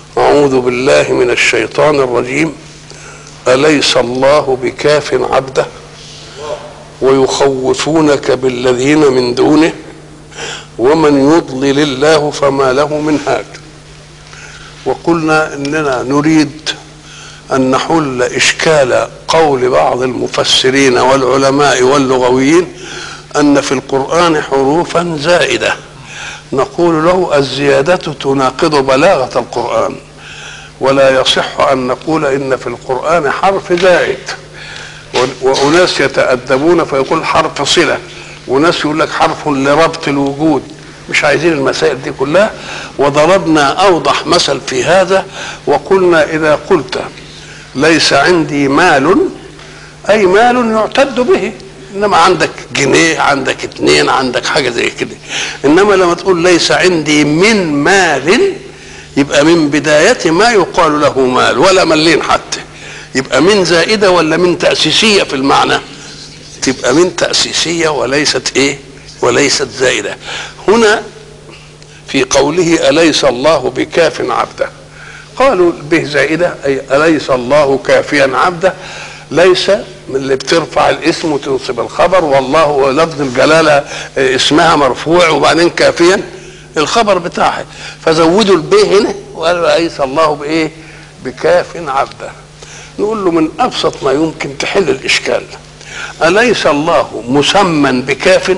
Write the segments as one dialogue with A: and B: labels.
A: أعوذ بالله من الشيطان الرجيم أليس الله بكاف عبده ويخوفونك بالذين من دونه ومن يضلل الله فما له من هاد وقلنا اننا نريد ان نحل اشكال قول بعض المفسرين والعلماء واللغويين ان في القران حروفا زائده نقول له الزياده تناقض بلاغه القران ولا يصح ان نقول ان في القران حرف زائد واناس يتادبون فيقول حرف صله وناس يقول لك حرف لربط الوجود مش عايزين المسائل دي كلها وضربنا اوضح مثل في هذا وقلنا اذا قلت ليس عندي مال اي مال يعتد به انما عندك جنيه عندك اتنين عندك حاجه زي كده انما لما تقول ليس عندي من مال يبقى من بداية ما يقال له مال ولا ملين حتى يبقى من زائدة ولا من تأسيسية في المعنى تبقى من تأسيسية وليست ايه وليست زائدة هنا في قوله أليس الله بكاف عبده قالوا به زائدة أي أليس الله كافيا عبده ليس من اللي بترفع الاسم وتنصب الخبر والله لفظ الجلالة اسمها مرفوع وبعدين كافيا الخبر بتاعها فزودوا البيه هنا وقالوا أليس الله بإيه بكاف عبده نقول له من أبسط ما يمكن تحل الإشكال أليس الله مسمى بكاف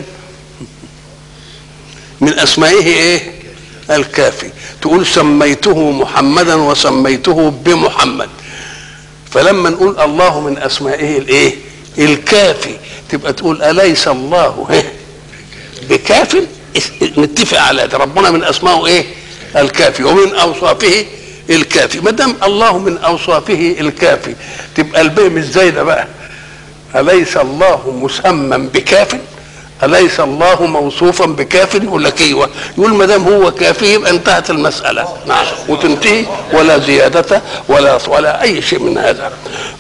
A: من أسمائه إيه الكافي تقول سميته محمدا وسميته بمحمد فلما نقول الله من أسمائه الإيه الكافي تبقى تقول أليس الله بكاف نتفق على ده ربنا من أسمائه إيه الكافي ومن أوصافه الكافي ما دام الله من أوصافه الكافي تبقى البيه مش زايدة بقى أليس الله مسمى بكاف أليس الله موصوفا بكاف يقول لك ايوه يقول ما دام هو كافي يبقى انتهت المسألة نعم وتنتهي ولا زيادة ولا ولا أي شيء من هذا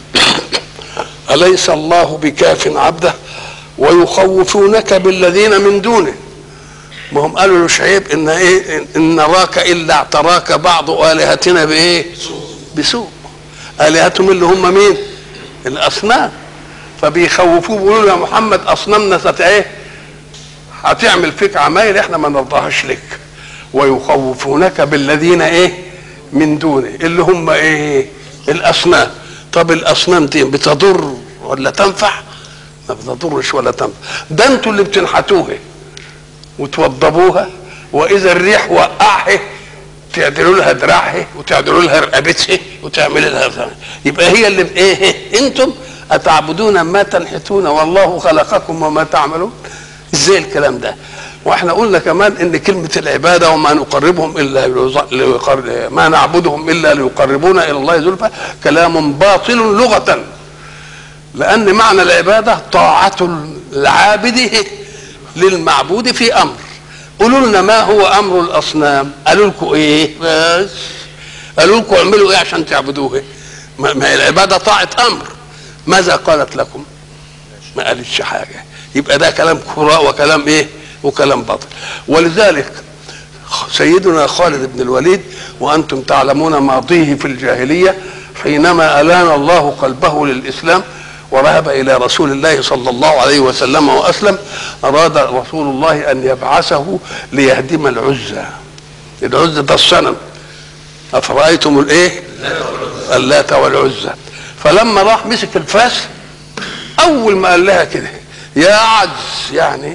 A: أليس الله بكاف عبده ويخوفونك بالذين من دونه ما هم قالوا له شعيب ان ايه ان نراك الا اعتراك بعض الهتنا بايه بسوء الهتهم اللي هم مين الاصنام فبيخوفوه بيقولوا يا محمد اصنامنا ست ايه هتعمل فيك عمايل احنا ما نرضاهاش لك ويخوفونك بالذين ايه من دونه اللي هم ايه الاصنام طب الاصنام دي بتضر ولا تنفع ما بتضرش ولا تنفع ده انتوا اللي بتنحتوها وتوضبوها واذا الريح وقعها تعدلوا لها دراعها وتعدلوا لها رقبتها وتعملوا لها يبقى هي اللي بايه انتم اتعبدون ما تنحتون والله خلقكم وما تعملون ازاي الكلام ده واحنا قلنا كمان ان كلمه العباده وما نقربهم الا ليقر... ما نعبدهم الا ليقربونا الى الله زلفى كلام باطل لغه لان معنى العباده طاعه العابد للمعبود في امر قولوا لنا ما هو امر الاصنام قالوا لكم ايه بس قالوا لكم اعملوا ايه عشان تعبدوه ما هي العباده طاعه امر ماذا قالت لكم ما قالتش حاجه يبقى ده كلام كراء وكلام ايه وكلام باطل ولذلك سيدنا خالد بن الوليد وانتم تعلمون ماضيه في الجاهليه حينما الان الله قلبه للاسلام وذهب الى رسول الله صلى الله عليه وسلم واسلم اراد رسول الله ان يبعثه ليهدم العزى العزى ده الصنم افرايتم الايه اللات والعزى فلما راح مسك الفاس اول ما قال لها كده يا عجز يعني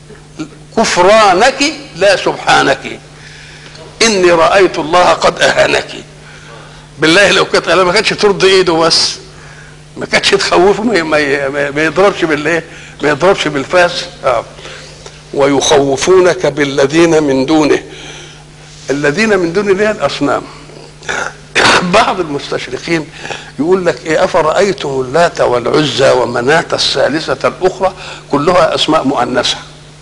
A: كفرانك لا سبحانك اني رايت الله قد اهانك بالله لو كانت ما كانتش ترضي ايده بس ما كانتش تخوفه ما, ما, ما يضربش بالايه ما يضربش بالفاس آه. ويخوفونك بالذين من دونه الذين من دونه اللي هي الاصنام بعض المستشرقين يقول لك ايه افرايتم اللات والعزى ومناه الثالثه الاخرى كلها اسماء مؤنثه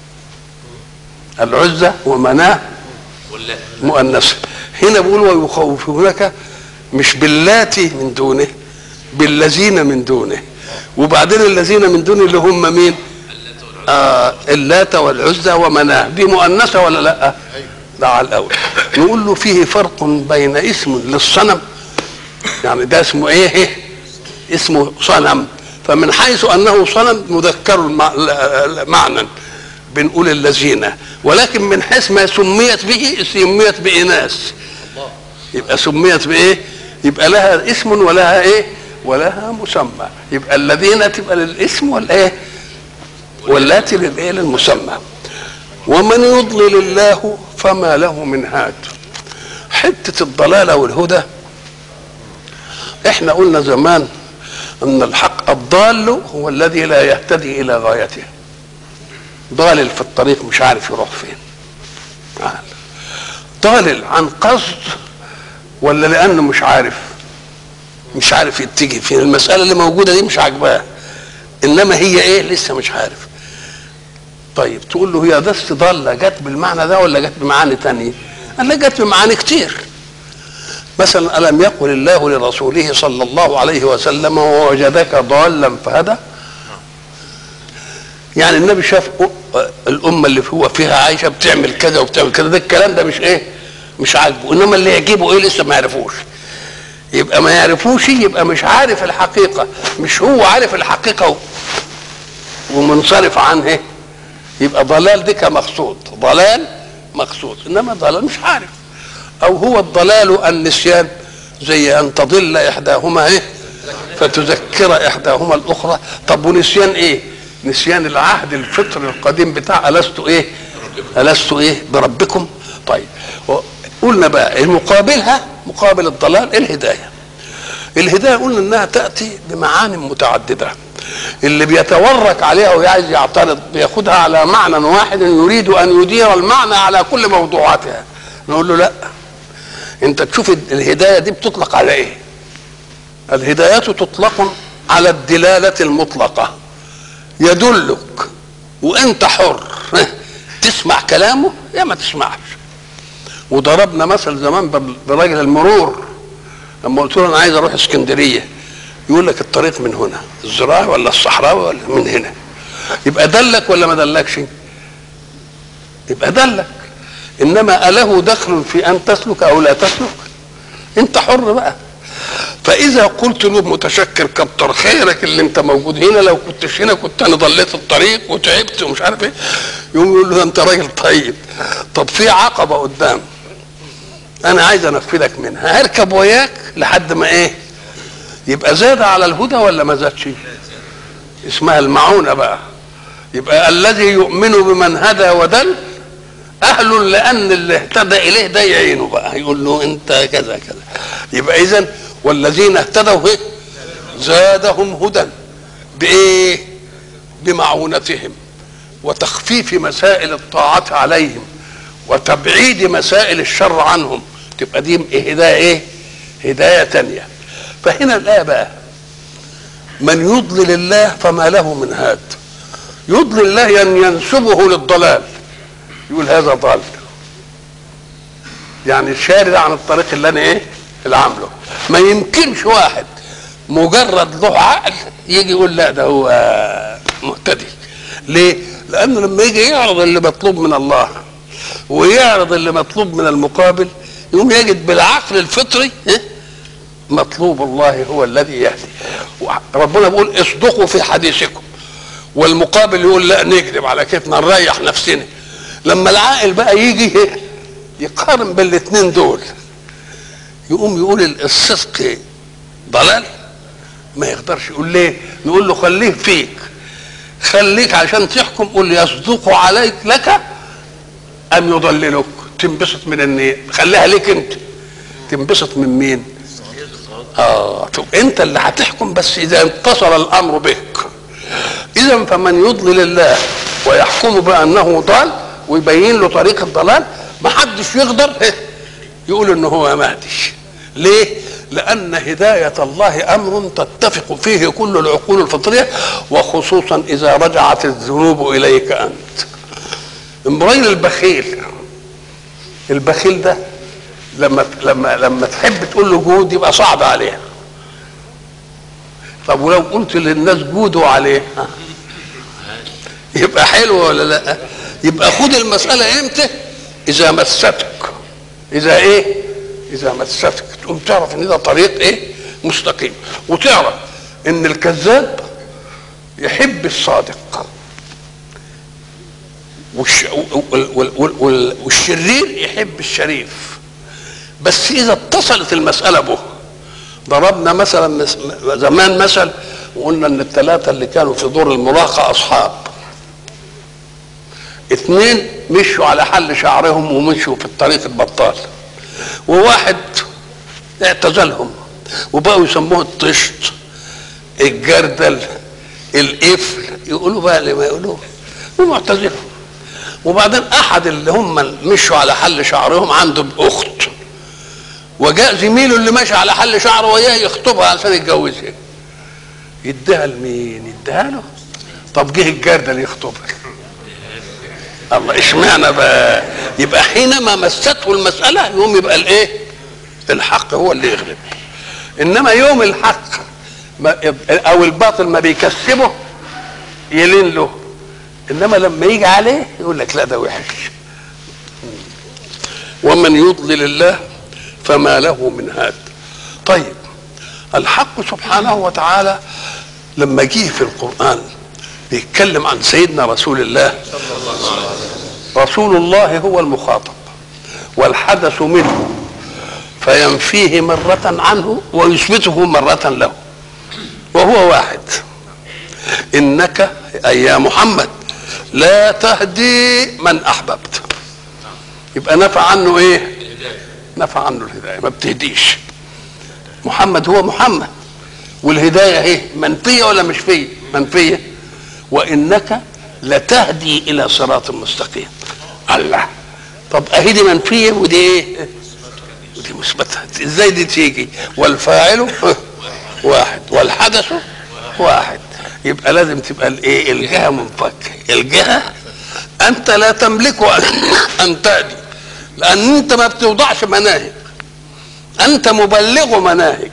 A: العزى ومناه مؤنثه هنا بيقول ويخوفونك مش باللات من دونه بالذين من دونه وبعدين الذين من دونه اللي هم مين آه اللات والعزى ومناه دي مؤنثه ولا لا ده على الاول نقول له فيه فرق بين اسم للصنم يعني ده اسمه ايه اسمه صنم فمن حيث انه صنم مذكر المع- معنى بنقول الذين ولكن من حيث ما سميت به سميت بإناث يبقى سميت بايه يبقى لها اسم ولها ايه ولها مسمى يبقى الذين تبقى للاسم والايه واللاتي للايه للمسمى ومن يضلل الله فما له من هاد حته الضلاله والهدى احنا قلنا زمان ان الحق الضال هو الذي لا يهتدي الى غايته ضالل في الطريق مش عارف يروح فين ضالل عن قصد ولا لانه مش عارف مش عارف يتجه فين المساله اللي موجوده دي مش عاجباه انما هي ايه لسه مش عارف طيب تقول له هي بس ضاله جت بالمعنى ده ولا جت بمعاني تانية قال لا جت بمعاني كتير مثلا الم يقل الله لرسوله صلى الله عليه وسلم ووجدك ضالا فهدى يعني النبي شاف أ- الامه اللي هو فيها عايشه بتعمل كذا وبتعمل كذا ده الكلام ده مش ايه مش عاجبه انما اللي يعجبه ايه لسه ما يعرفوش يبقى ما يعرفوش يبقى مش عارف الحقيقه مش هو عارف الحقيقه و- ومنصرف عنها يبقى ضلال دي كمقصود ضلال مقصود انما ضلال مش عارف او هو الضلال النسيان زي ان تضل احداهما ايه فتذكر احداهما الاخرى طب ونسيان ايه نسيان العهد الفطري القديم بتاع الست ايه الست ايه بربكم طيب و- قلنا بقى المقابلها مقابل الضلال الهدايه الهدايه قلنا انها تاتي بمعاني متعدده اللي بيتورك عليها وعايز يعترض بياخدها على معنى واحد يريد ان يدير المعنى على كل موضوعاتها نقول له لا انت تشوف الهدايه دي بتطلق على ايه الهدايات تطلق على الدلاله المطلقه يدلك وانت حر تسمع كلامه يا ما تسمعش وضربنا مثل زمان بال- براجل المرور لما قلت له انا عايز اروح اسكندريه يقول لك الطريق من هنا الزراعي ولا الصحراوي ولا من هنا يبقى دلك ولا ما دلكش يبقى دلك انما اله دخل في ان تسلك او لا تسلك انت حر بقى فاذا قلت له متشكر كتر خيرك اللي انت موجود هنا لو كنتش هنا كنت انا ضليت الطريق وتعبت ومش عارف ايه يقوم يقول له ده انت راجل طيب طب في عقبه قدام انا عايز انفذك منها هركب وياك لحد ما ايه يبقى زاد على الهدى ولا ما زادش اسمها المعونه بقى يبقى الذي يؤمن بمن هدى ودل اهل لان اللي اهتدى اليه ده يعينه بقى يقول له انت كذا كذا يبقى اذا والذين اهتدوا إيه؟ زادهم هدى بايه بمعونتهم وتخفيف مسائل الطاعة عليهم وتبعيد مسائل الشر عنهم تبقى دي هداية ايه هداية تانية فهنا الآية بقى من يضلل الله فما له من هاد يضلل الله أن ينسبه للضلال يقول هذا ضال يعني شارد عن الطريق اللي انا ايه اللي عامله ما يمكنش واحد مجرد له عقل يجي يقول لا ده هو مهتدي ليه لانه لما يجي يعرض اللي مطلوب من الله ويعرض اللي مطلوب من المقابل يقوم يجد بالعقل الفطري إيه؟ مطلوب الله هو الذي يهدي ربنا بيقول اصدقوا في حديثكم والمقابل يقول لا نكذب على كيفنا نريح نفسنا لما العاقل بقى يجي إيه؟ يقارن بين الاثنين دول يقوم يقول الصدق ضلال ما يقدرش يقول ليه نقول له خليه فيك خليك عشان تحكم قول يصدق عليك لك ام يضللك تنبسط من النية خليها ليك انت تنبسط من مين اه طب انت اللي هتحكم بس اذا اتصل الامر بك اذا فمن يضلل الله ويحكم بانه ضال ويبين له طريق الضلال ما حدش يقدر يقول ان هو مهدي ليه لان هدايه الله امر تتفق فيه كل العقول الفطريه وخصوصا اذا رجعت الذنوب اليك انت امرين البخيل البخيل ده لما لما لما تحب تقول له جود يبقى صعب عليه طب ولو قلت للناس جودوا عليه يبقى حلو ولا لا يبقى خد المسألة امتى اذا مستك اذا ايه اذا مستك تقوم تعرف ان ده طريق ايه مستقيم وتعرف ان الكذاب يحب الصادق والش... وال... وال... وال... والشرير يحب الشريف بس اذا اتصلت المساله به ضربنا مثلا زمان مثل وقلنا ان الثلاثه اللي كانوا في دور المراهقه اصحاب اثنين مشوا على حل شعرهم ومشوا في الطريق البطال وواحد اعتزلهم وبقوا يسموه الطشت الجردل القفل يقولوا بقى اللي ما يقولوه ومعتزلهم وبعدين احد اللي هم مشوا على حل شعرهم عنده اخت وجاء زميله اللي ماشي على حل شعره وياه يخطبها عشان يتجوزها يديها لمين يديها له طب جه الجردل يخطبها الله اشمعنى بقى يبقى حينما مسته المساله يوم يبقى الايه الحق هو اللي يغلب انما يوم الحق ما او الباطل ما بيكسبه يلين له انما لما يجي عليه يقول لك لا ده وحش ومن يضلل الله فما له من هاد طيب الحق سبحانه وتعالى لما جه في القرآن بيتكلم عن سيدنا رسول الله رسول الله هو المخاطب والحدث منه فينفيه مرة عنه ويثبته مرة له وهو واحد إنك أي يا محمد لا تهدي من أحببت يبقى نفع عنه إيه نفع عنه الهداية ما بتهديش محمد هو محمد والهداية اهي منفية ولا مش فيه منفية وإنك لتهدي إلى صراط مستقيم الله طب أهي دي منفية ودي إيه ودي مثبتة إزاي دي تيجي والفاعل واحد والحدث واحد يبقى لازم تبقى الايه الجهه منفكه الجهه انت لا تملك ان تهدي لان انت ما بتوضعش مناهج انت مبلغ مناهج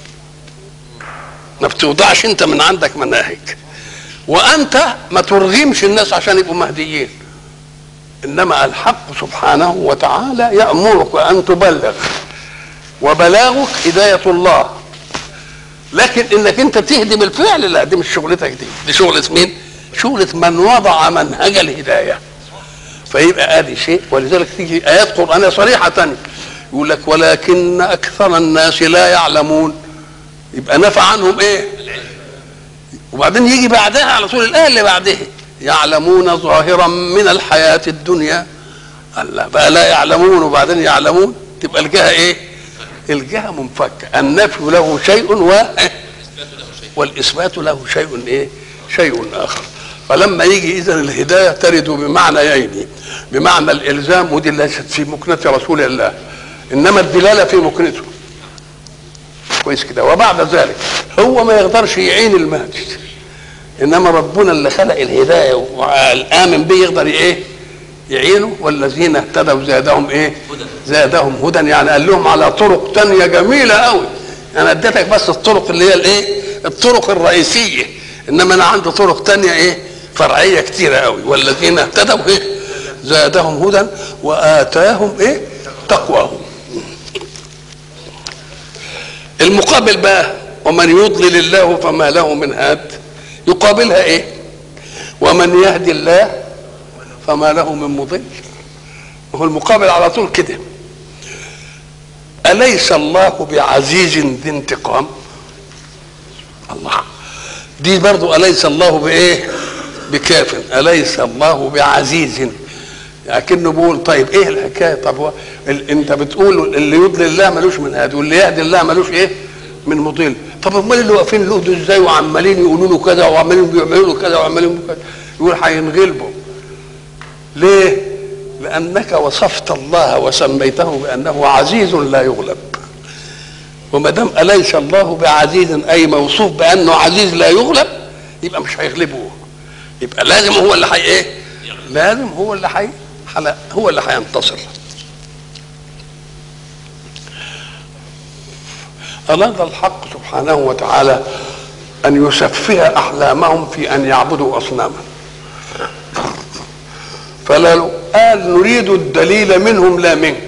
A: ما بتوضعش انت من عندك مناهج وانت ما ترغمش الناس عشان يبقوا مهديين انما الحق سبحانه وتعالى يامرك ان تبلغ وبلاغك هدايه الله لكن انك انت تهدي بالفعل لا دي مش شغلتك دي دي شغله مين شغله من وضع منهج الهدايه فيبقى ادي شيء ولذلك تيجي ايات قرانيه صريحه تانية يقول لك ولكن اكثر الناس لا يعلمون يبقى نفع عنهم ايه وبعدين يجي بعدها على طول الايه اللي بعدها يعلمون ظاهرا من الحياه الدنيا الله بقى لا يعلمون وبعدين يعلمون تبقى الجهه ايه الجهه منفكه النفي له شيء و والاثبات له شيء ايه شيء اخر فلما يجي اذا الهدايه ترد بمعنيين بمعنى الالزام ودي ليست في مكنه رسول الله انما الدلاله في مكنته كويس كده وبعد ذلك هو ما يقدرش يعين المهدي انما ربنا اللي خلق الهدايه والامن به يقدر ايه يعينوا والذين اهتدوا زادهم ايه زادهم هدى يعني قال لهم على طرق تانية جميلة قوي انا اديتك بس الطرق اللي هي الايه الطرق الرئيسية انما انا عندي طرق تانية ايه فرعية كتيرة قوي والذين اهتدوا ايه زادهم هدى واتاهم ايه تقواهم المقابل بقى ومن يضلل الله فما له من هاد يقابلها ايه ومن يهدي الله فما له من مضل وهو المقابل على طول كده أليس الله بعزيز ذي انتقام الله دي برضو أليس الله بإيه بكاف أليس الله بعزيز لكنه بيقول طيب ايه الحكايه طب هو ال... انت بتقول اللي يضلل الله ملوش من هادي واللي يهدي الله ملوش ايه من مضل طب امال اللي واقفين له دول ازاي وعمالين يقولوا له كذا وعمالين بيعملوا له كذا وعمالين كذا يقول هينغلبوا ليه لانك وصفت الله وسميته بانه عزيز لا يغلب وما دام اليس الله بعزيز اي موصوف بانه عزيز لا يغلب يبقى مش هيغلبه يبقى لازم هو اللي حي ايه لازم هو اللي حي هو اللي هينتصر أراد الحق سبحانه وتعالى أن يسفه أحلامهم في أن يعبدوا أصناما فلا قال نريد الدليل منهم لا منك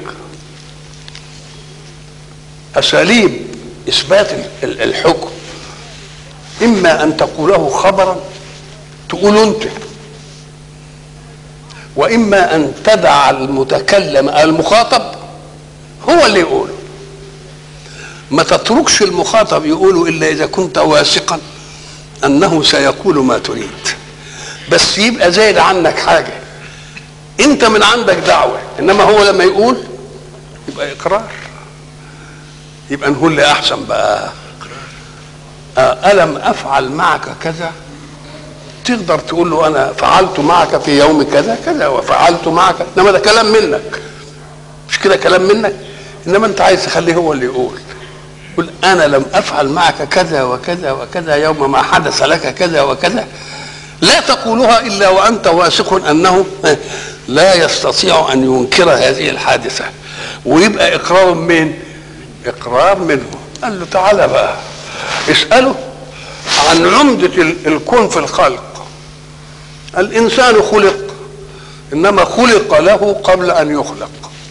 A: اساليب اثبات ال- الحكم اما ان تقوله خبرا تقول انت واما ان تدع المتكلم المخاطب هو اللي يقوله ما تتركش المخاطب يقوله الا اذا كنت واثقا انه سيقول ما تريد بس يبقى زايد عنك حاجه انت من عندك دعوه انما هو لما يقول يبقى اقرار يبقى نقول لي احسن بقى آه، الم افعل معك كذا تقدر تقول له انا فعلت معك في يوم كذا كذا وفعلت معك انما ده كلام منك مش كده كلام منك انما انت عايز تخليه هو اللي يقول قل انا لم افعل معك كذا وكذا وكذا يوم ما حدث لك كذا وكذا لا تقولها الا وانت واثق انه لا يستطيع ان ينكر هذه الحادثه ويبقى اقرار من اقرار منه قال له تعالى بقى اساله عن عمده ال- الكون في الخلق الانسان خلق انما خلق له قبل ان يخلق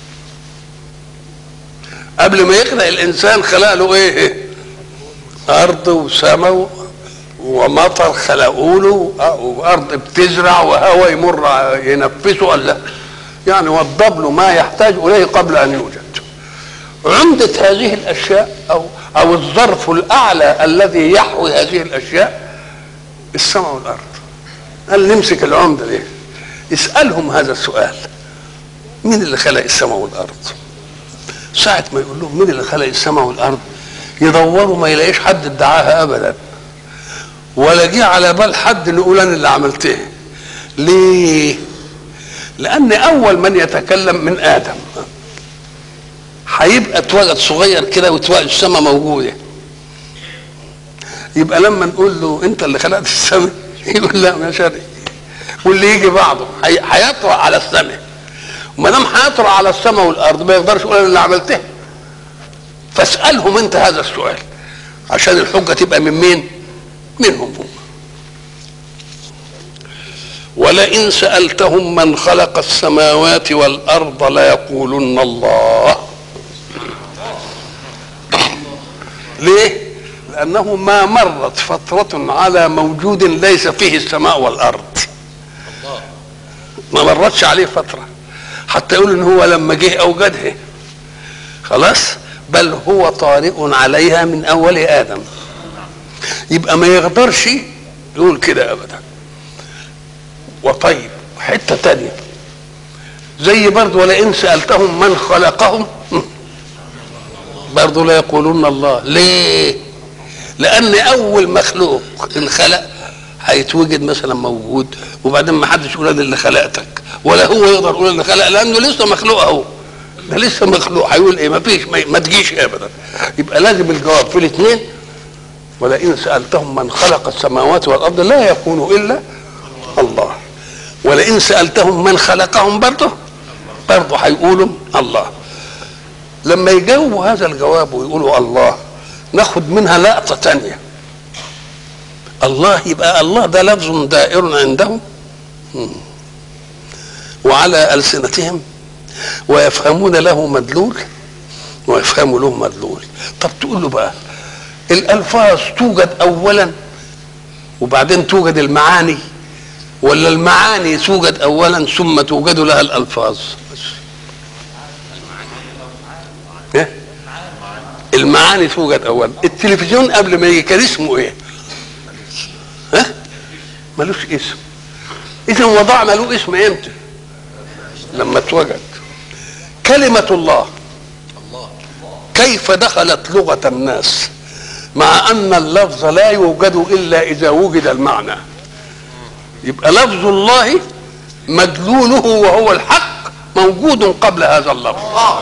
A: قبل ما يخلق الانسان خلق له ايه ارض وسماء ومطر خلقوا له وارض بتزرع وهواء يمر ينفسه ولا يعني وضب له ما يحتاج اليه قبل ان يوجد عمدة هذه الاشياء او او الظرف الاعلى الذي يحوي هذه الاشياء السماء والارض قال نمسك العمدة دي اسألهم هذا السؤال مين اللي خلق السماء والارض ساعة ما يقول لهم مين اللي خلق السماء والارض يدوروا ما يلاقيش حد ادعاها ابدا ولا جه على بال حد نقول انا اللي عملتها ليه لان اول من يتكلم من ادم هيبقى اتولد صغير كده وتولد السماء موجوده يبقى لما نقول له انت اللي خلقت السماء يقول لا ما شرقي واللي يجي بعده هي- هيطرأ على السماء وما دام هيطرأ على السماء والارض ما يقدرش يقول انا اللي عملتها فاسالهم انت هذا السؤال عشان الحجه تبقى من مين؟ منهم هم ولئن سألتهم من خلق السماوات والأرض ليقولن الله ليه؟ لأنه ما مرت فترة على موجود ليس فيه السماء والأرض ما مرتش عليه فترة حتى يقول إن هو لما جه أوجدها خلاص بل هو طارئ عليها من أول آدم يبقى ما يقدرش يقول كده ابدا وطيب حته تانية زي برضه ولئن سالتهم من خلقهم برضه لا يقولون الله ليه لان اول مخلوق انخلق هيتوجد مثلا موجود وبعدين ما حدش يقول انا اللي خلقتك ولا هو يقدر يقول اللي خلق لانه لسه مخلوق اهو ده لسه مخلوق هيقول ايه ما فيش ما, ما تجيش ابدا يبقى لازم الجواب في الاثنين ولئن سألتهم من خلق السماوات والأرض لا يكون إلا الله ولئن سألتهم من خلقهم برضه برضه هيقولوا الله لما يجاوبوا هذا الجواب ويقولوا الله ناخد منها لقطة تانية الله يبقى الله ده لفظ دائر عندهم مم. وعلى ألسنتهم ويفهمون له مدلول ويفهموا له مدلول طب تقول له بقى الالفاظ توجد اولا وبعدين توجد المعاني ولا المعاني توجد اولا ثم توجد لها الالفاظ إيه؟ المعاني توجد اولا التلفزيون قبل ما يجي كان اسمه ايه ها ملوش اسم اذا وضعنا له اسم امتى لما اتوجد كلمه الله كيف دخلت لغه الناس مع ان اللفظ لا يوجد الا اذا وجد المعنى يبقى لفظ الله مدلوله وهو الحق موجود قبل هذا اللفظ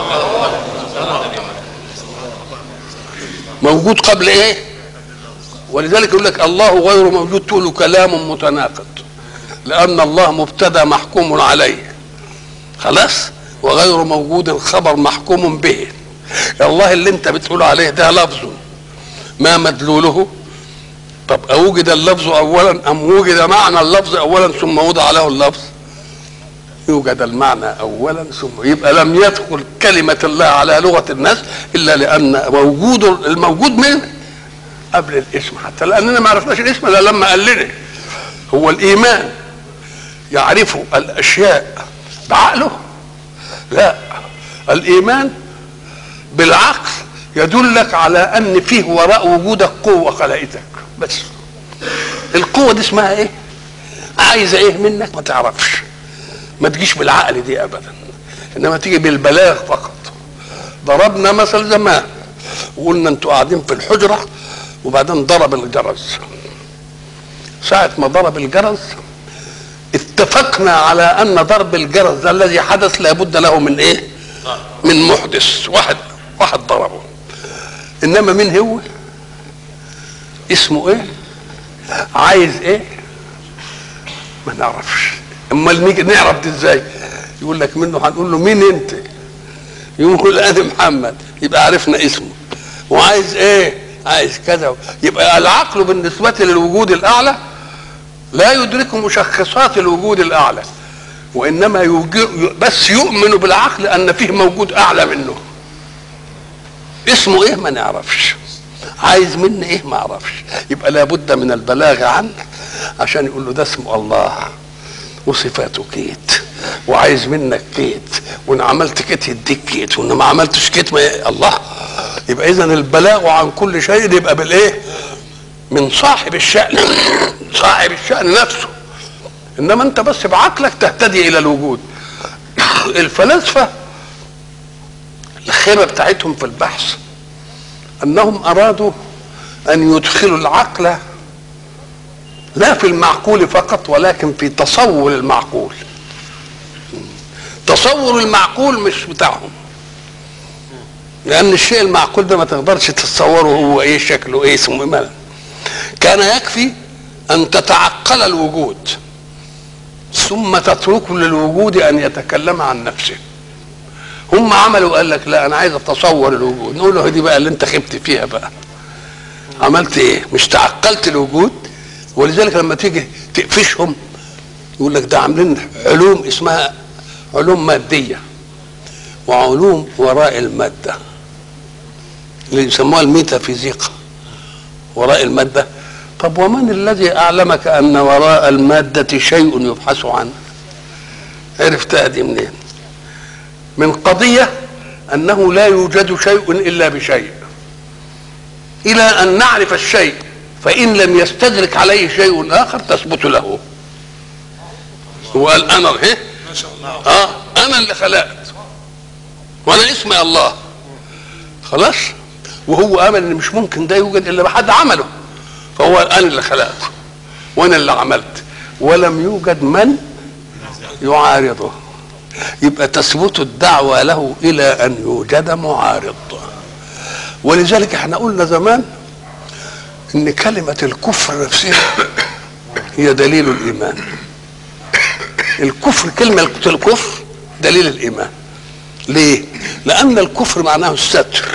A: موجود قبل ايه ولذلك يقول لك الله غير موجود تقول له كلام متناقض لان الله مبتدا محكوم عليه خلاص وغير موجود خبر محكوم به الله اللي انت بتقول عليه ده لفظ ما مدلوله طب أوجد اللفظ أولا أم وجد معنى اللفظ أولا ثم وضع له اللفظ يوجد المعنى اولا ثم يبقى لم يدخل كلمه الله على لغه الناس الا لان وجود الموجود منه قبل الاسم حتى لاننا ما عرفناش الاسم الا لما قال لنا هو الايمان يعرف الاشياء بعقله لا الايمان بالعقل يدلك على ان فيه وراء وجودك قوه خلقتك بس القوه دي اسمها ايه عايزه ايه منك ما تعرفش ما تجيش بالعقل دي ابدا انما تيجي بالبلاغ فقط ضربنا مثل زمان وقلنا انتوا قاعدين في الحجره وبعدين ضرب الجرس ساعة ما ضرب الجرس اتفقنا على ان ضرب الجرس ده الذي حدث لابد له من ايه؟ من محدث واحد واحد ضربه انما مين هو؟ اسمه ايه؟ عايز ايه؟ ما نعرفش امال نيجي نعرف دي ازاي؟ يقول لك منه هنقول له مين انت؟ يقول انا محمد يبقى عرفنا اسمه وعايز ايه؟ عايز كذا يبقى العقل بالنسبة للوجود الأعلى لا يدرك مشخصات الوجود الأعلى وإنما يوجد بس يؤمن بالعقل أن فيه موجود أعلى منه اسمه إيه ما نعرفش عايز مني إيه ما أعرفش يبقى لابد من البلاغ عنه عشان يقول له ده اسمه الله وصفاته كيت وعايز منك كيت وان عملت كيت يديك كيت وان ما عملتش كيت ما الله يبقى اذا البلاغ عن كل شيء يبقى بالايه من صاحب الشأن صاحب الشأن نفسه انما انت بس بعقلك تهتدي الى الوجود الفلاسفه الخيمه بتاعتهم في البحث انهم ارادوا ان يدخلوا العقل لا في المعقول فقط ولكن في تصور المعقول تصور المعقول مش بتاعهم لان الشيء المعقول ده ما تقدرش تتصوره هو ايه شكله ايه اسمه ايه كان يكفي ان تتعقل الوجود ثم تترك للوجود ان يتكلم عن نفسه هم عملوا قال لك لا انا عايز اتصور الوجود نقول له دي بقى اللي انت خبت فيها بقى عملت ايه مش تعقلت الوجود ولذلك لما تيجي تقفشهم يقول لك ده عاملين علوم اسمها علوم ماديه وعلوم وراء الماده اللي يسموها الميتافيزيقا وراء الماده طب ومن الذي اعلمك ان وراء الماده شيء يبحث عنه عرفتها دي منين من قضيه انه لا يوجد شيء الا بشيء الى ان نعرف الشيء فان لم يستدرك عليه شيء اخر تثبت له هو قال انا ايه
B: ما شاء الله
A: اه انا اللي خلقت وانا اسمي الله خلاص وهو امن ان مش ممكن ده يوجد الا بحد عمله فهو انا اللي خلقته وانا اللي عملت ولم يوجد من يعارضه يبقى تثبت الدعوة له إلى أن يوجد معارض ولذلك احنا قلنا زمان ان كلمة الكفر نفسها هي دليل الإيمان الكفر كلمة الكفر دليل الإيمان ليه؟ لأن الكفر معناه الستر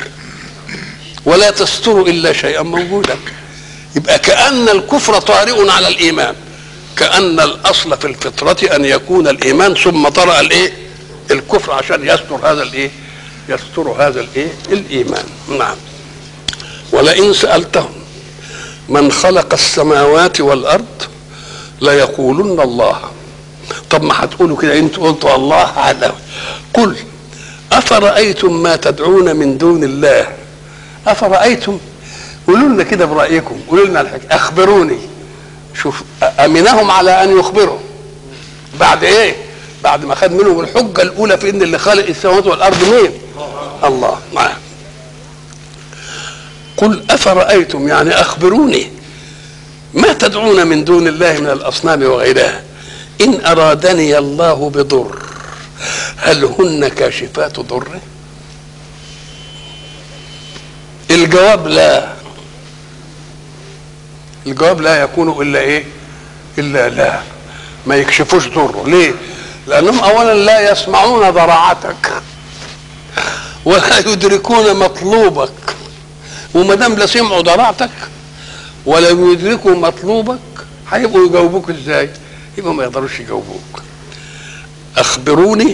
A: ولا تستر إلا شيئا موجودا يبقى كأن الكفر طارئ على الإيمان كأن الأصل في الفطرة أن يكون الإيمان ثم طرأ الإيه؟ الكفر عشان يستر هذا الإيه؟ يستر هذا الإيه؟ الإيمان نعم ولئن سألتهم من خلق السماوات والأرض ليقولن الله طب ما هتقولوا كده انتوا قلتوا الله على قل أفرأيتم ما تدعون من دون الله أفرأيتم قولوا لنا كده برأيكم قولوا لنا الحكاية أخبروني شوف أمنهم على أن يخبروا بعد إيه؟ بعد ما خد منهم الحجة الأولى في إن اللي خلق السماوات والأرض مين؟ الله معاه قل أفرأيتم يعني أخبروني ما تدعون من دون الله من الأصنام وغيرها إن أرادني الله بضر هل هن كاشفات ضره الجواب لا الجواب لا يكون الا ايه الا لا ما يكشفوش ضره ليه لانهم اولا لا يسمعون ضراعتك ولا يدركون مطلوبك وما دام لا سمعوا ضراعتك ولم يدركوا مطلوبك هيبقوا يجاوبوك ازاي يبقوا ما يقدروش يجاوبوك اخبروني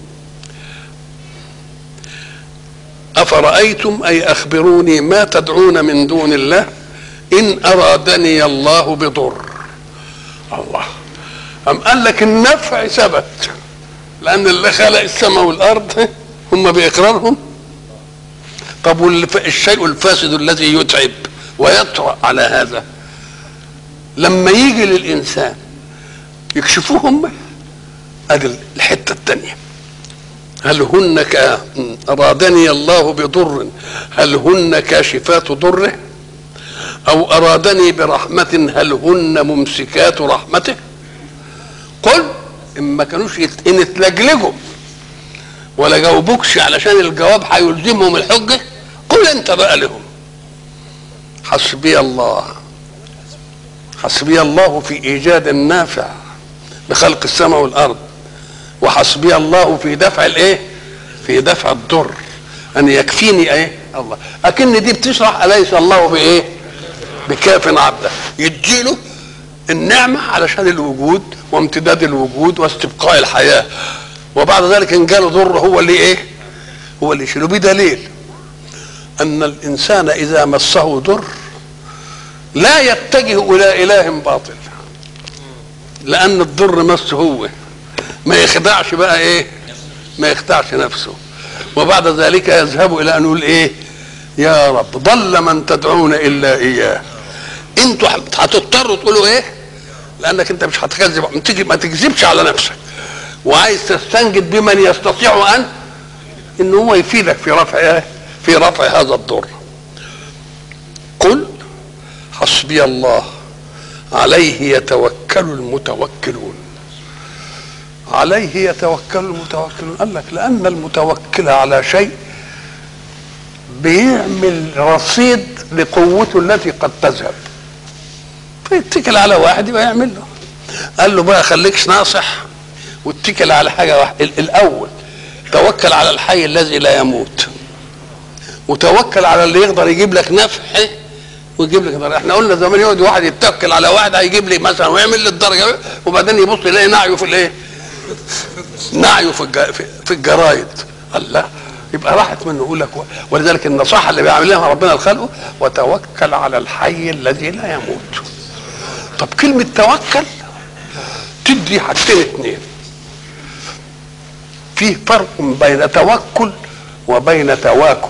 A: افرايتم اي اخبروني ما تدعون من دون الله ان ارادني الله بضر الله أم قال لك النفع ثبت لأن اللي خلق السماء والأرض هم بإقرارهم طب والشيء الفاسد الذي يتعب ويطرأ على هذا لما يجي للإنسان يكشفوه هم ادي الحته الثانيه هل هن ك... ارادني الله بضر هل هن كاشفات ضره او ارادني برحمه هل هن ممسكات رحمته قل ان ما كانوش يت... ان اتلجلجوا ولا جاوبوكش علشان الجواب هيلزمهم الحجه قل انت بقى لهم حسبي الله حسبي الله في ايجاد النافع بخلق السماء والارض وحسبي الله في دفع الايه في دفع الضر ان يكفيني ايه الله اكن دي بتشرح اليس الله بايه بكاف عبده يديله النعمه علشان الوجود وامتداد الوجود واستبقاء الحياه وبعد ذلك ان جاله ضر هو اللي ايه هو اللي يشيله بدليل ان الانسان اذا مسه ضر لا يتجه الى اله باطل لان الضر مسه هو ما يخدعش بقى ايه ما يخدعش نفسه وبعد ذلك يذهب الى ان يقول ايه يا رب ضل من تدعون الا اياه انتوا هتضطروا تقولوا ايه لانك انت مش هتكذب ما تكذبش على نفسك وعايز تستنجد بمن يستطيع ان ان هو يفيدك في رفع ايه في رفع هذا الضر قل حسبي الله عليه يتوكل المتوكلون عليه يتوكل المتوكلون قال لك لان المتوكل على شيء بيعمل رصيد لقوته التي قد تذهب فيتكل على واحد يبقى يعمل له قال له بقى خليكش ناصح واتكل على حاجه واحده الاول توكل على الحي الذي لا يموت وتوكل على اللي يقدر يجيب لك نفع ويجيب لك ضرر احنا قلنا زمان يقعد واحد يتوكل على واحد هيجيب لي مثلا ويعمل لي الدرجه وبعدين يبص يلاقي نعيه في الايه؟ نعيه في الج... في الجرايد الله يبقى راحت منه يقول لك ولذلك النصيحه اللي بيعمل لها ربنا لخلقه وتوكل على الحي الذي لا يموت طب كلمه توكل تدي حاجتين اثنين في فرق بين توكل وبين تواكل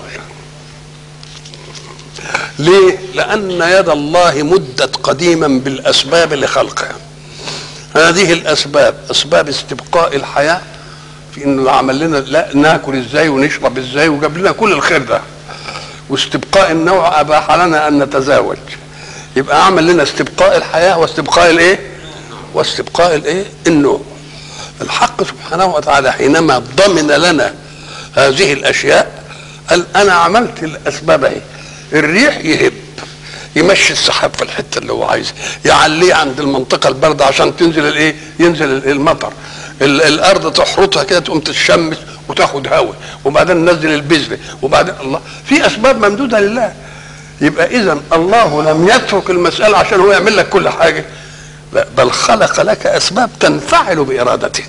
A: ليه لان يد الله مدت قديما بالاسباب لخلقها هذه الاسباب اسباب استبقاء الحياه في انه عمل لنا لا ناكل ازاي ونشرب ازاي وجاب لنا كل الخير ده واستبقاء النوع اباح لنا ان نتزاوج يبقى عمل لنا استبقاء الحياه واستبقاء الايه واستبقاء الايه النوع الحق سبحانه وتعالى حينما ضمن لنا هذه الاشياء قال انا عملت الاسباب اهي الريح يهب يمشي السحاب في الحته اللي هو عايزها يعليه عند المنطقه البارده عشان تنزل الايه ينزل المطر الارض تحرطها كده تقوم تتشمس وتاخد هواء وبعدين ننزل البذر وبعدين الله في اسباب ممدوده لله يبقى اذا الله لم يترك المساله عشان هو يعمل لك كل حاجه لا بل خلق لك اسباب تنفعل بارادتك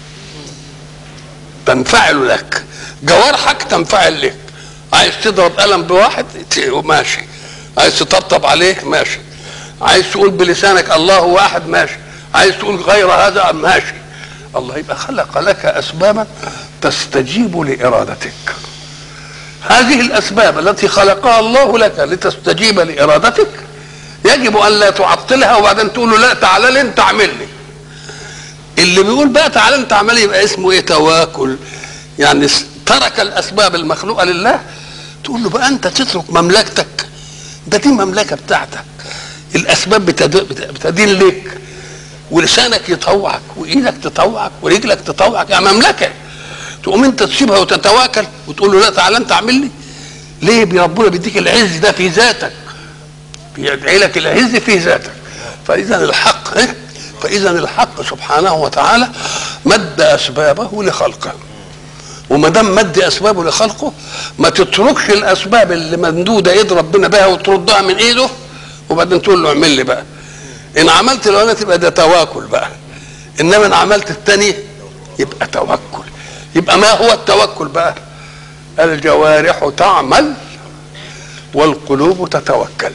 A: تنفعل لك جوارحك تنفعل لك عايز تضرب قلم بواحد ماشي عايز تطبطب عليه ماشي عايز تقول بلسانك الله واحد ماشي عايز تقول غير هذا ماشي الله يبقى خلق لك اسبابا تستجيب لارادتك هذه الاسباب التي خلقها الله لك لتستجيب لارادتك يجب ان لا تعطلها وبعدين تقول له لا تعالى لي انت اعمل لي اللي بيقول بقى تعالى انت اعمل لي يبقى اسمه ايه تواكل يعني ترك الاسباب المخلوقه لله تقول له بقى انت تترك مملكتك ده دي مملكه بتاعتك الاسباب بتدين لك ولسانك يطوعك وايدك تطوعك ورجلك تطوعك يعني مملكه تقوم انت تسيبها وتتواكل وتقول له لا تعالى انت اعمل لي ليه ربنا بيديك العز ده في ذاتك بيدعي لك العز في ذاتك فاذا الحق إيه؟ فاذا الحق سبحانه وتعالى مد اسبابه لخلقه وما دام مد اسبابه لخلقه ما تتركش الاسباب اللي ممدوده ايد ربنا بها وتردها من ايده وبعدين تقول له اعمل لي بقى ان عملت الاولاني تبقى ده تواكل بقى انما ان عملت الثاني يبقى توكل يبقى ما هو التوكل بقى الجوارح تعمل والقلوب تتوكل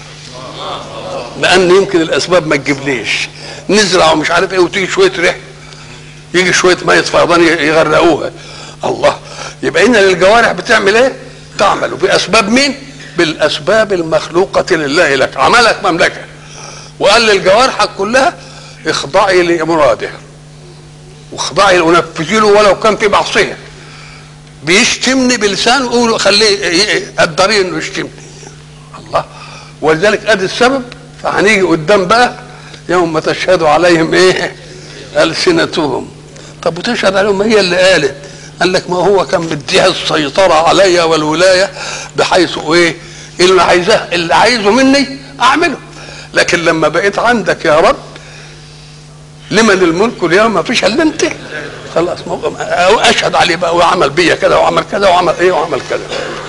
A: لان يمكن الاسباب ما تجيبليش نزرع ومش عارف ايه وتيجي شويه ريح يجي شويه ميه فيضان يغرقوها الله يبقى ان للجوارح بتعمل ايه تعمل باسباب مين بالاسباب المخلوقه لله لك عملك مملكه وقال للجوارحك كلها اخضعي لمراده واخضعي ونفذي له ولو كان في معصيه بيشتمني بلسانه قولوا خليه قدريه انه يشتمني الله ولذلك ادي السبب فهنيجي قدام بقى يوم تشهد عليهم ايه السنتهم طب وتشهد عليهم هي اللي قالت قال لك ما هو كان مديها السيطرة عليا والولاية بحيث ايه اللي عايزاه اللي عايزه مني اعمله لكن لما بقيت عندك يا رب لمن الملك اليوم ما فيش الا انت خلاص اشهد عليه بقى وعمل بيا كذا وعمل كذا وعمل ايه وعمل كذا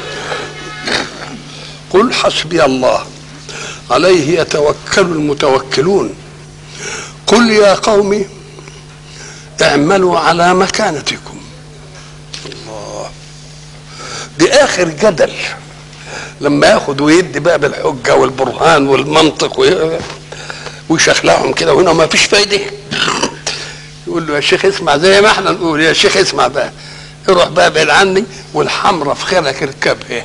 A: قل حسبي الله عليه يتوكل المتوكلون قل يا قوم اعملوا على مكانتكم الله دي اخر جدل لما ياخد ويدي بقى بالحجه والبرهان والمنطق ويشخلعهم كده وهنا ما فيش فايده يقول له يا شيخ اسمع زي ما احنا نقول يا شيخ اسمع بقى روح بقى بعيد عني والحمرة في خيرك اركبها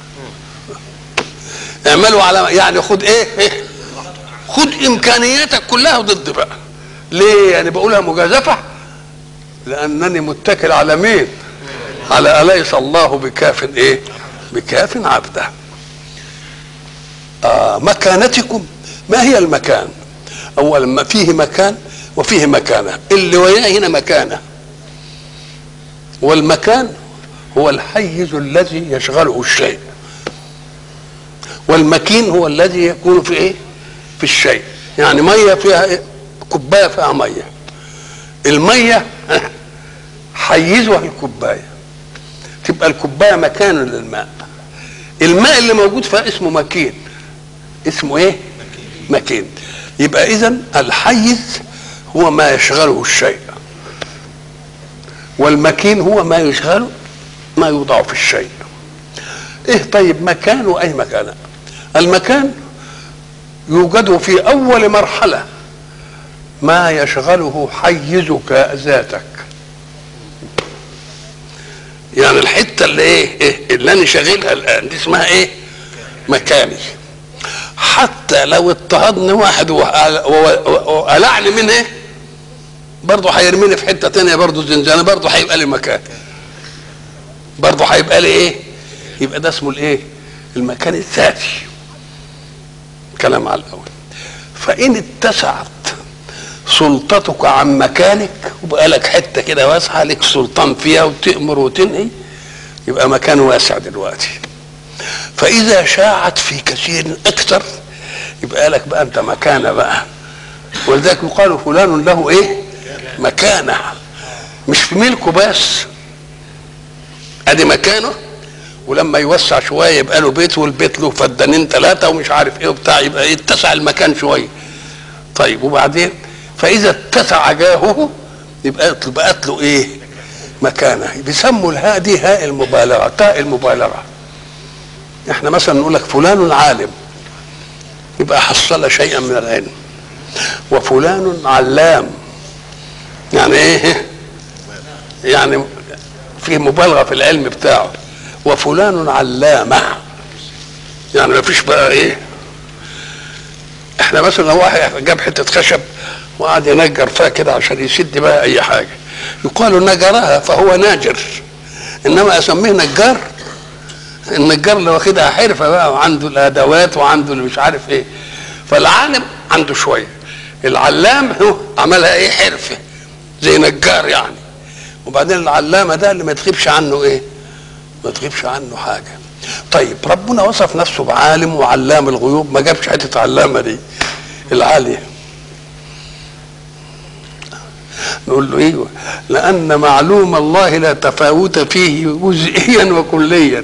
A: اعملوا على يعني خد ايه, إيه؟ خد امكانياتك كلها ضد بقى ليه يعني بقولها مجازفه لانني متكل على مين على اليس الله بكاف ايه بكاف عبده آه مكانتكم ما هي المكان اولا ما فيه مكان وفيه مكانه اللي وياه هنا مكانه والمكان هو الحيز الذي يشغله الشيء والمكين هو الذي يكون في ايه في الشيء يعني ميه فيها إيه؟ كوبايه فيها ميه الميه حيزها الكوبايه تبقى الكوبايه مكان للماء الماء اللي موجود فيها اسمه مكين اسمه ايه مكين يبقى اذا الحيز هو ما يشغله الشيء والمكين هو ما يشغله ما يوضع في الشيء ايه طيب مكان واي مكان المكان يوجد في اول مرحله ما يشغله حيزك ذاتك يعني الحته اللي ايه, إيه اللي انا شاغلها الان دي اسمها ايه مكاني حتى لو اضطهدني واحد وقلعني من ايه برضه هيرميني في حته تانية برضه زنزانه برضه هيبقى لي مكان برضه هيبقى لي ايه يبقى ده اسمه الايه المكان الذاتي كلام على الاول فان اتسعت سلطتك عن مكانك وبقى لك حته كده واسعه لك سلطان فيها وتامر وتنهي يبقى مكان واسع دلوقتي فاذا شاعت في كثير اكثر يبقى لك بقى انت مكانه بقى ولذلك يقال فلان له ايه مكانه مش في ملكه بس ادي مكانه ولما يوسع شويه يبقى له بيت والبيت له فدانين ثلاثه ومش عارف ايه وبتاع يبقى يتسع المكان شويه طيب وبعدين فاذا اتسع جاهه يبقى بقت له ايه مكانه بيسموا الهاء دي هاء المبالغه تاء المبالغه احنا مثلا نقول لك فلان عالم يبقى حصل شيئا من العلم وفلان علام يعني ايه يعني في مبالغه في العلم بتاعه وفلان علامه يعني ما فيش بقى ايه احنا مثلا لو واحد جاب حته خشب وقعد ينجر فيها كده عشان يسد بقى اي حاجه يقال نجرها فهو ناجر انما اسميه نجار النجار اللي واخدها حرفه بقى وعنده الادوات وعنده اللي مش عارف ايه فالعالم عنده شويه العلام هو عملها ايه حرفه زي نجار يعني وبعدين العلامه ده اللي ما تغيبش عنه ايه ما تغيبش عنه حاجه طيب ربنا وصف نفسه بعالم وعلام الغيوب ما جابش حته علامه دي العاليه نقول له ايوه لان معلوم الله لا تفاوت فيه جزئيا وكليا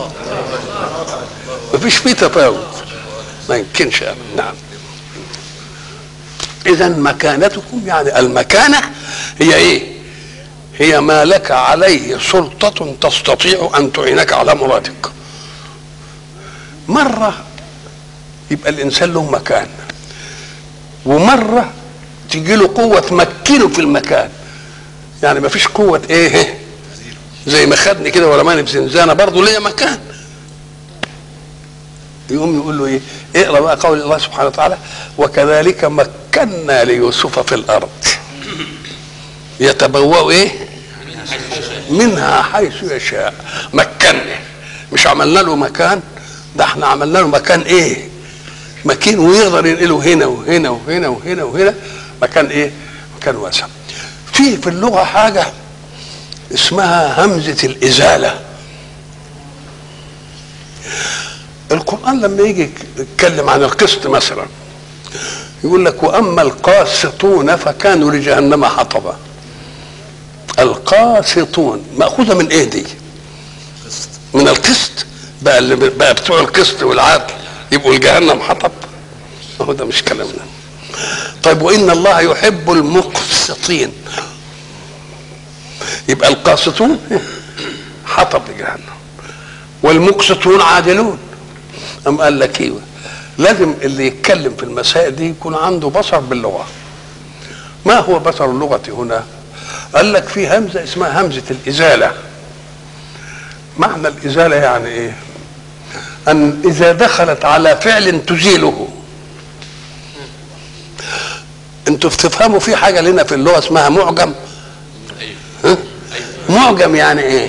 A: ما فيش فيه تفاوت ما يمكنش نعم اذا مكانتكم يعني المكانه هي ايه هي ما لك عليه سلطة تستطيع أن تعينك على مرادك مرة يبقى الإنسان له مكان ومرة تجي له قوة تمكنه في المكان يعني ما فيش قوة ايه زي ما خدني كده ورماني بزنزانة برضه ليا مكان يقوم يقول له ايه اقرا بقى قول الله سبحانه وتعالى وكذلك مكنا ليوسف في الارض يتبوأ ايه منها حيث يشاء مكنا مش عملنا له مكان ده احنا عملنا له مكان ايه مكان ويقدر ينقله هنا وهنا وهنا وهنا وهنا مكان ايه مكان واسع في في اللغه حاجه اسمها همزه الازاله القران لما يجي يتكلم عن القسط مثلا يقول لك واما القاسطون فكانوا لجهنم حطبا القاسطون ماخوذه من ايه دي من القسط بقى اللي بقى بتوع القسط والعدل يبقوا الجهنم حطب هو ده مش كلامنا طيب وان الله يحب المقسطين يبقى القاسطون حطب لجهنم والمقسطون عادلون أم قال لك ايوه لازم اللي يتكلم في المسائل دي يكون عنده بصر باللغه ما هو بصر اللغه هنا قال لك في همزه اسمها همزه الازاله معنى الازاله يعني ايه ان اذا دخلت على فعل تزيله انتوا بتفهموا في حاجه لنا في اللغه اسمها معجم ها؟ معجم يعني ايه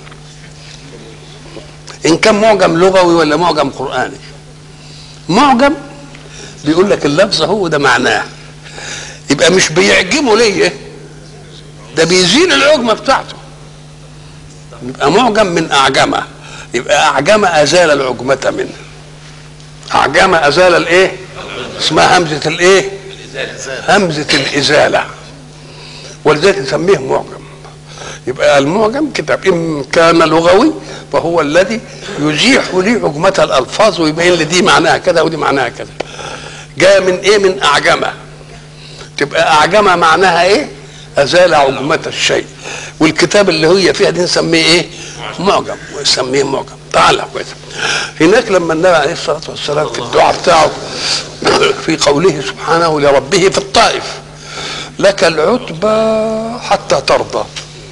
A: ان كان معجم لغوي ولا معجم قراني معجم بيقول لك اللفظ هو ده معناه يبقى مش بيعجمه ليه ده بيزيل العجمه بتاعته يبقى معجم من اعجمه يبقى اعجم ازال العجمه منه اعجم ازال الايه اسمها همزه الايه همزه الازاله ولذلك نسميه معجم يبقى المعجم كتاب ان كان لغوي فهو الذي يزيح لي عجمة الالفاظ ويبين لي دي معناها كذا ودي معناها كذا جاء من ايه من اعجمه تبقى اعجمه معناها ايه ازال عجمة الشيء والكتاب اللي هي فيها دي نسميه ايه معجم ونسميه معجم تعالى كويس هناك لما النبي عليه الصلاه والسلام في الدعاء بتاعه في قوله سبحانه لربه في الطائف لك العتبى حتى ترضى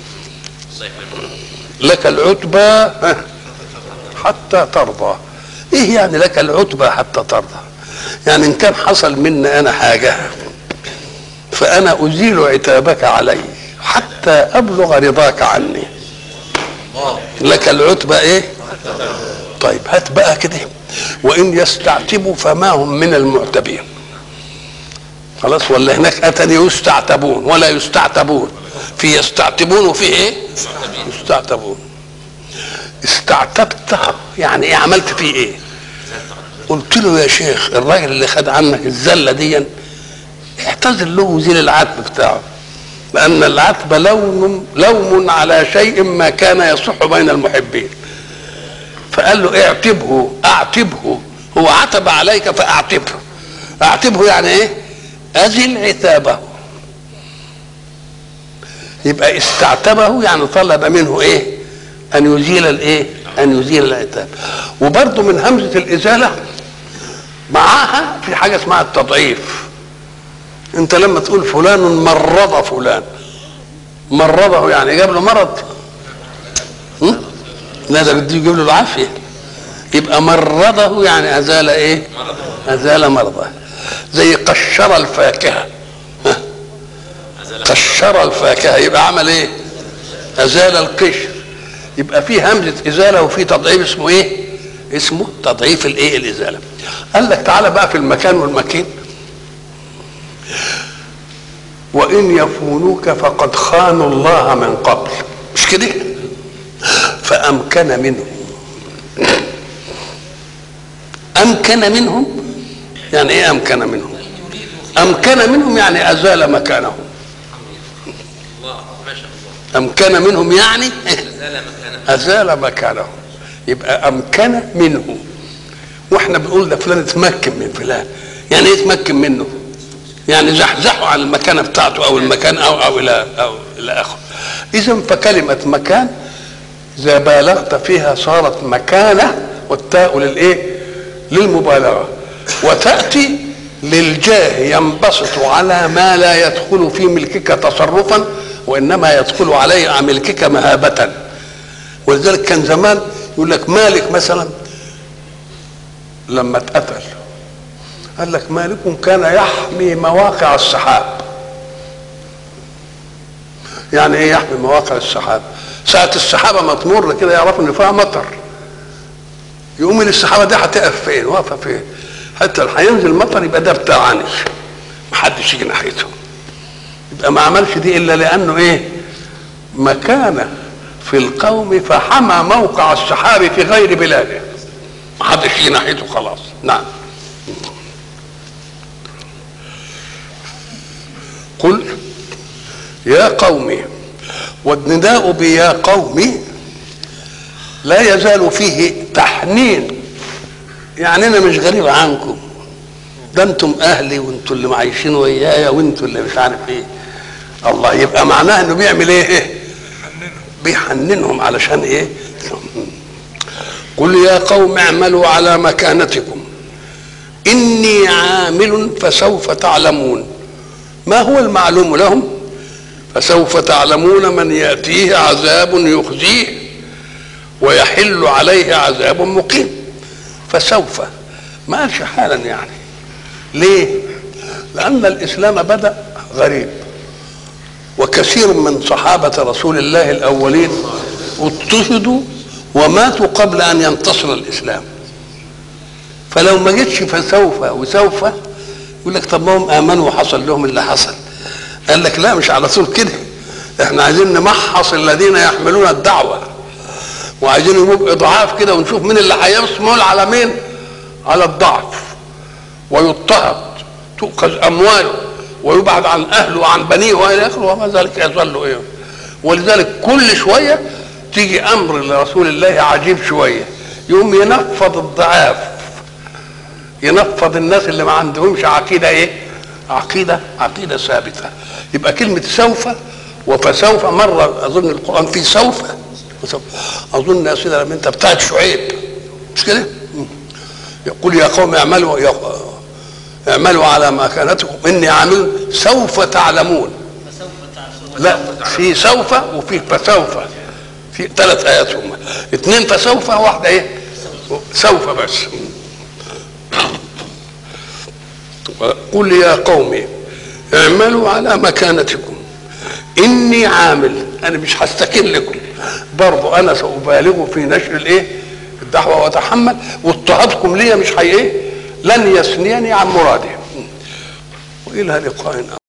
A: لك العتبى حتى ترضى ايه يعني لك العتبى حتى ترضى يعني ان كان حصل مني انا حاجه فانا ازيل عتابك علي حتى ابلغ رضاك عني لك العتبى ايه طيب هات بقى كده وان يستعتبوا فما هم من المعتبين خلاص ولا هناك اتني يستعتبون ولا يستعتبون في يستعتبون وفي ايه يستعتبون استعتبت يعني ايه عملت فيه ايه قلت له يا شيخ الراجل اللي خد عنك الزله دي اعتذر له وزيل العتب بتاعه لان العتب لوم لوم على شيء ما كان يصح بين المحبين فقال له اعتبه اعتبه هو عتب عليك فاعتبه اعتبه يعني ايه ازل عتابه يبقى استعتبه يعني طلب منه ايه ان يزيل الايه ان يزيل العتاب وبرضه من همزه الازاله معاها في حاجه اسمها التضعيف انت لما تقول فلان مرض فلان مرضه يعني جاب له مرض م? لا ده بده يجيب له العافيه يبقى مرضه يعني ازال ايه ازال مرضه زي قشر الفاكهه ها؟ قشر الفاكهه يبقى عمل ايه ازال القشر يبقى في همزه ازاله وفي تضعيف اسمه ايه اسمه تضعيف الايه الازاله قال لك تعالى بقى في المكان والمكين وان يفونوك فقد خانوا الله من قبل مش كده فامكن منهم امكن منهم يعني ايه امكن منهم امكن منهم يعني ازال مكانهم امكن منهم يعني ازال مكانهم يبقى امكن منه واحنا بنقول ده فلان اتمكن من فلان يعني ايه اتمكن منه يعني زحزحه عن المكانه بتاعته او المكان او او الى او الى اخره اذا فكلمه مكان اذا بالغت فيها صارت مكانه والتاء للايه للمبالغه وتاتي للجاه ينبسط على ما لا يدخل في ملكك تصرفا وانما يدخل عليه ملكك مهابه ولذلك كان زمان يقول لك مالك مثلا لما اتقتل قال لك مالك كان يحمي مواقع السحاب يعني ايه يحمي مواقع السحاب ساعة السحابة ما تمر كده يعرفوا ان فيها مطر يقوم من السحابة دي هتقف فين واقفة فين حتى اللي هينزل مطر يبقى ده بتاعني محدش يجي ناحيته يبقى ما عملش دي الا لانه ايه مكانه في القوم فحمى موقع السحاب في غير بلاده ما حدش يجي ناحيته خلاص نعم قل يا قومي والنداء بيا قومي لا يزال فيه تحنين يعني انا مش غريب عنكم ده انتم اهلي وانتم اللي عايشين ويايا وانتم اللي مش عارف ايه الله يبقى معناه انه بيعمل ايه بيحننهم علشان ايه قل يا قوم اعملوا على مكانتكم اني عامل فسوف تعلمون ما هو المعلوم لهم فسوف تعلمون من ياتيه عذاب يخزيه ويحل عليه عذاب مقيم فسوف ما قالش حالا يعني ليه لان الاسلام بدا غريب وكثير من صحابه رسول الله الاولين اضطهدوا وماتوا قبل ان ينتصر الاسلام فلو ما جتش فسوف وسوف يقول لك طب ما هم امنوا وحصل لهم اللي حصل قال لك لا مش على طول كده احنا عايزين نمحص الذين يحملون الدعوه وعايزين نجيب اضعاف كده ونشوف مين اللي هيصمل على مين على الضعف ويضطهد تؤخذ امواله ويبعد عن اهله وعن بنيه والى اخره وما ذلك يظل ايه ولذلك كل شويه تيجي امر لرسول الله عجيب شويه يقوم ينفض الضعاف ينفض الناس اللي ما عندهمش عقيده ايه عقيده عقيده ثابته يبقى كلمه سوف وفسوف مره اظن القران فيه سوف وسوف اظن يا سيدي لما انت بتاعت شعيب مش كده يقول يا قوم اعملوا يا اعملوا على مكانتكم اني عامل سوف تعلمون لا في سوف وفي فسوف في ثلاث ايات هم اثنين فسوف واحده ايه سوف بس قل يا قوم اعملوا على مكانتكم اني عامل انا مش هستكن لكم برضو انا سابالغ في نشر الايه الدعوه واتحمل واضطهادكم ليا مش هي ايه لن يثنيني عن مرادي والى لقاء